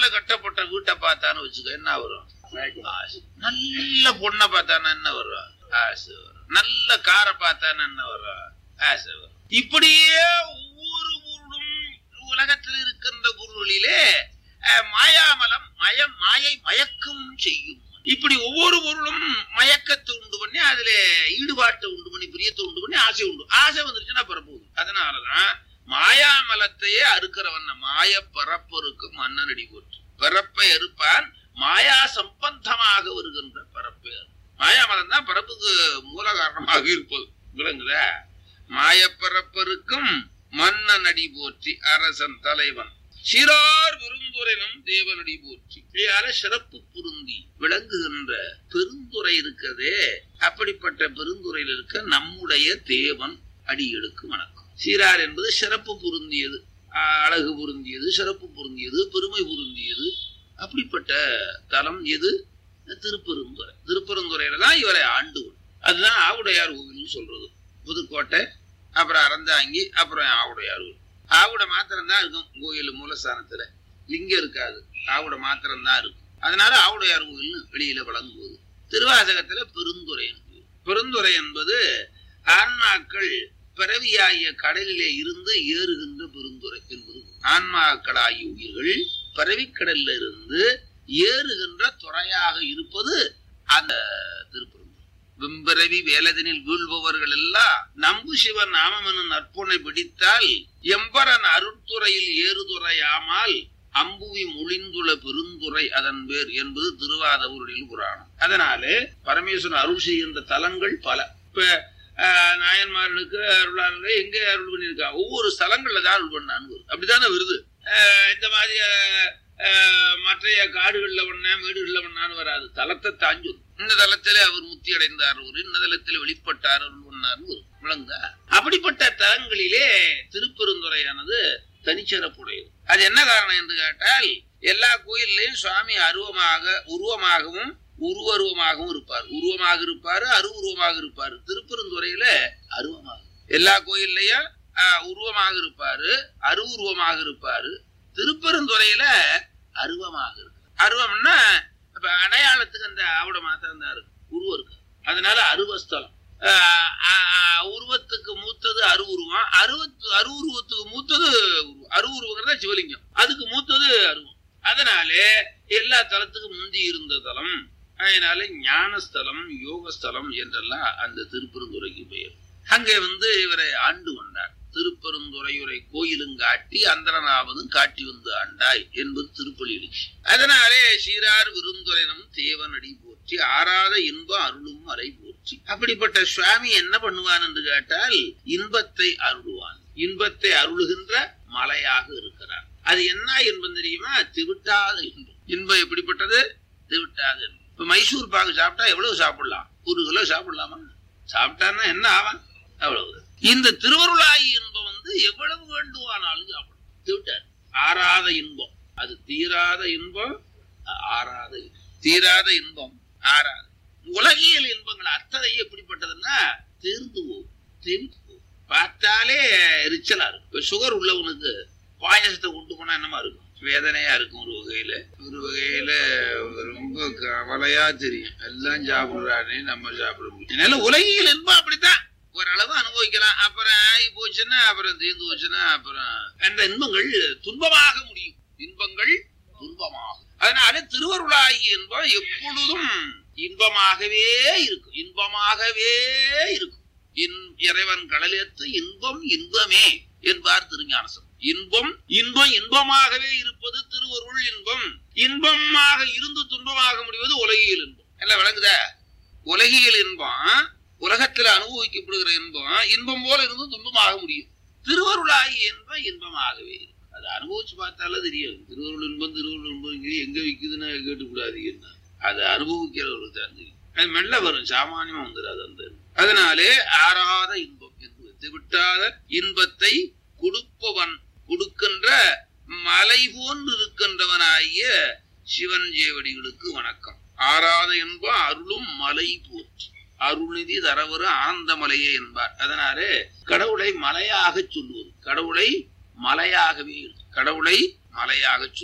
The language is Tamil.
மண்ணால கட்டப்பட்ட வீட்டை பார்த்தான்னு வச்சுக்க என்ன வரும் ஆசை. நல்ல பொண்ணை பார்த்தானா என்ன வரும் ஆசை வரும் நல்ல காரை பார்த்தானா என்ன வரும் ஆசை வரும் இப்படியே ஒவ்வொரு பொருளும் உலகத்தில் இருக்கின்ற பொருளிலே அஹ், மாயாமலம் மயம் மாயை மயக்கம் செய்யும் இப்படி ஒவ்வொரு பொருளும் மயக்கத்தை உண்டு பண்ணி அதுல ஈடுபாட்டை உண்டு பண்ணி பிரியத்தை உண்டு பண்ணி ஆசை உண்டு ஆசை வந்துருச்சுன்னா பிறப்போகுது அதனாலதான் மாயாமலத்தையே அறுக்கிறவன் மாய பரப்பொருக்கு மன்னனடி போற்று பிறப்பை அறுப்பான் மாயா சம்பந்தமாக வருகின்ற பரப்பை அறு. மாயாமலம் தான் பிறப்புக்கு மூல காரணமாக இருப்பது விளங்குதா மாயப்பரப்பருக்கும் மன்னனடி போற்றி அரசன் தலைவன் சிறார் விருந்துரைனும் தேவனடி போற்றி இதையால சிறப்பு பொருந்தி விளங்குகின்ற பெருந்துரை இருக்கதே அப்படிப்பட்ட பெருந்துரையில் இருக்க நம்முடைய தேவன் அடியெடுக்கு வணக்கம் சீரார் என்பது சிறப்பு பொருந்தியது ஆஹ் அழகு பொருந்தியது சிறப்பு பொருந்தியது பெருமை பொருந்தியது அப்படிப்பட்ட தலம் எது திருப்பெருந்துறை திருப்பெருந்துறையில தான் இவரை ஆண்டுவன் அதுதான் ஆவுடையார் கோவில்னு சொல்றது புதுக்கோட்டை அப்புறம் அறந்தாங்கி அப்புறம் ஆவுடையார் கோவில் ஆவுடை மாத்திரம் தான் இருக்கும் கோயில் மூலஸ்தானத்துல லிங்கம் இருக்காது ஆவுடை மாத்திரம் தான் இருக்கும் அதனால ஆவுடையார் கோயில்னு வெளியில வழங்குவது திருவாசகத்துல பெருந்துறை என்பது பெருந்துறை என்பது ஆன்மாக்கள் பிறவியாகிய கடலிலே இருந்து ஏறுகின்ற பெருந்துறை என்பது ஆன்மாக்களாகிய உயிர்கள் பிறவிக்கடல்ல இருந்து ஏறுகின்ற துறையாக இருப்பது அந்த திருப்பெருந்துறை வெம்பிறவி வேலதனில் வீழ்பவர்கள் எல்லாம் நம்பு சிவன் நாமமெனும் நற்புணை பிடித்தால் எம்பரன் அருட்துறையில் ஏறுதுறையாமல் அம்புவி மொழிந்துள்ள பெருந்துறை அதன் பேர் என்பது திருவாதவருடைய புராணம் அதனாலே பரமேஸ்வரன் அருள் செய்கின்ற தலங்கள் பல இப்ப ஆஹ், நாயன்மார்களுக்கு அருளாளர்கள் எங்க அருள் பண்ணியிருக்கா ஒவ்வொரு ஸ்தலங்கள்ல தான் அருள் பண்ணான்னு வருது அப்படித்தானே வருது ஆஹ், இந்த மாதிரி ஆஹ், ஆஹ், மற்றைய காடுகள்ல ஒண்ணா மேடுகள்ல ஒண்ணான்னு வராது தலத்தை தாஞ்சு இந்த தலத்திலே அவர் முத்தி அடைந்தார் ஒரு இந்த தலத்தில் வெளிப்பட்டார் அருள் பண்ணார்னு வரும் விளங்குதா அப்படிப்பட்ட தலங்களிலே திருப்பெருந்துறையானது தனிச்சிறப்புடையது அது என்ன காரணம் என்று கேட்டால் எல்லா கோயில்லையும் சுவாமி அருவமாக உருவமாகவும் உருவருவமாகவும் இருப்பார் உருவமாக இருப்பாரு அருவுருவமாக இருப்பாரு திருப்பெருந்துறையில அருவமாக எல்லா கோயில்லையும் ஆஹ், உருவமாக இருப்பாரு அருவுருவமாக இருப்பாரு திருப்பெருந்துறையில அருவமாக இருக்கு அருவம்னா இப்ப அடையாளத்துக்கு அந்த ஆவிட மாத்திரம் தான் இருக்கு உருவம் இருக்கு அதனால அருவஸ்தலம் ஆஹ், ஆஹ், உருவத்துக்கு மூத்தது அருவுருவம் அருவத்து அருவுருவத்துக்கு மூத்தது உருவம் அருவுருவங்கிறத சிவலிங்கம் அதுக்கு மூத்தது அருவம் அதனாலே எல்லா தலத்துக்கும் முந்தி இருந்த தலம் அதனால ஞானஸ்தலம் யோகஸ்தலம் என்றெல்லாம் அந்த திருப்பெருந்துறைக்கு பெயர் அங்கே வந்து இவரை ஆண்டு வந்தார் திருப்பெருந்துறையுரை கோயிலும் காட்டி அந்தரனாவதும் காட்டி வந்து ஆண்டாய் என்பது திருப்பலி எழுச்சி அதனாலே சீரார் விருந்துரைனம் தேவனடி போற்றி ஆறாத இன்பம் அருளும் அறை போற்றி அப்படிப்பட்ட சுவாமி என்ன பண்ணுவான் என்று கேட்டால் இன்பத்தை அருளுவான் இன்பத்தை அருளுகின்ற மலையாக இருக்கிறார் அது என்ன இன்பம் தெரியுமா திவிட்டாத இன்பம் இன்பம் எப்படிப்பட்டது திவிட்டாத இன்பம் இப்ப மைசூர் பாகு சாப்பிட்டா எவ்வளவு சாப்பிடலாம் ஒரு கிலோ சாப்பிடலாமா சாப்பிட்டான்னா என்ன ஆவான் அவ்வளவு இந்த திருவருளாயி இன்பம் வந்து எவ்வளவு வேண்டுமானாலும் சாப்பிடும் திவிட்டார் ஆறாத இன்பம் அது தீராத இன்பம் அ- ஆறாத இன்பம். தீராத இன்பம் ஆறாத உலகியல் இன்பங்கள் அத்தனை எப்படிப்பட்டதுன்னா தீர்ந்து போகும் தீர்ந்து போகும் பார்த்தாலே எரிச்சலா இருக்கும் இப்ப சுகர் உள்ளவனுக்கு பாயசத்தை கொண்டு போனா என்னமா இருக்கும் வேதனையா இருக்கும் ஒரு வகையில ஒரு வகையில ரொம்ப கவலையா தெரியும் எல்லாம் சாப்பிடுறானே நம்ம சாப்பிட முடியும் அதனால உலகியல் இன்பம் அப்படித்தான் ஓரளவு அனுபவிக்கலாம் அப்புறம் ஆகி போச்சுன்னா அப்புறம் தீர்ந்து போச்சுன்னா அப்புறம் அந்த இன்பங்கள் துன்பமாக முடியும் இன்பங்கள் துன்பமாகும் அதனால திருவருளாகி இன்பம் எப்பொழுதும் இன்பமாகவே இருக்கும் இன்பமாகவே இருக்கும் இன் இறைவன் கடலேத்து இன்பம் இன்பமே என்பார் திருஞானசம் இன்பம் இன்பம் இன்பமாகவே இருப்பது திருவருள் இன்பம் இன்பமாக இருந்து துன்பமாக முடிவது உலகியல் இன்பம் எல்லாம் விளங்குதா உலகியல் இன்பம் உலகத்துல அனுபவிக்கப்படுகிற இன்பம் இன்பம் போல இருந்து துன்பமாக முடியும் திருவருளாகி இன்பம் இன்பமாகவே இருக்கும் அது அனுபவிச்சு பார்த்தாலே தெரியும் திருவருள் இன்பம் திருவருள் இன்பம் இங்கே எங்க விக்குதுன்னு கேட்டுக்கூடாது என்ன அது அனுபவிக்கிறவருக்கு தான் தெரியும் அது மெல்ல வரும் சாமானியமா வந்துடாது அந்த இன்பம். அதனாலே ஆறாத இன்பம் என்பது விட்டாத இன்பத்தை கொடுப்பவன் கொடுக்கின்ற மலை போன்று இருக்கின்றவனாகிய சிவன் ஜேவடிகளுக்கு வணக்கம் ஆறாத இன்பம் அருளும் மலை போற்றி அருள்நிதி தரவரு ஆனந்த மலையே என்பார் அதனாலே கடவுளை மலையாக சொல்லுவது கடவுளை மலையாகவே கடவுளை மலையாக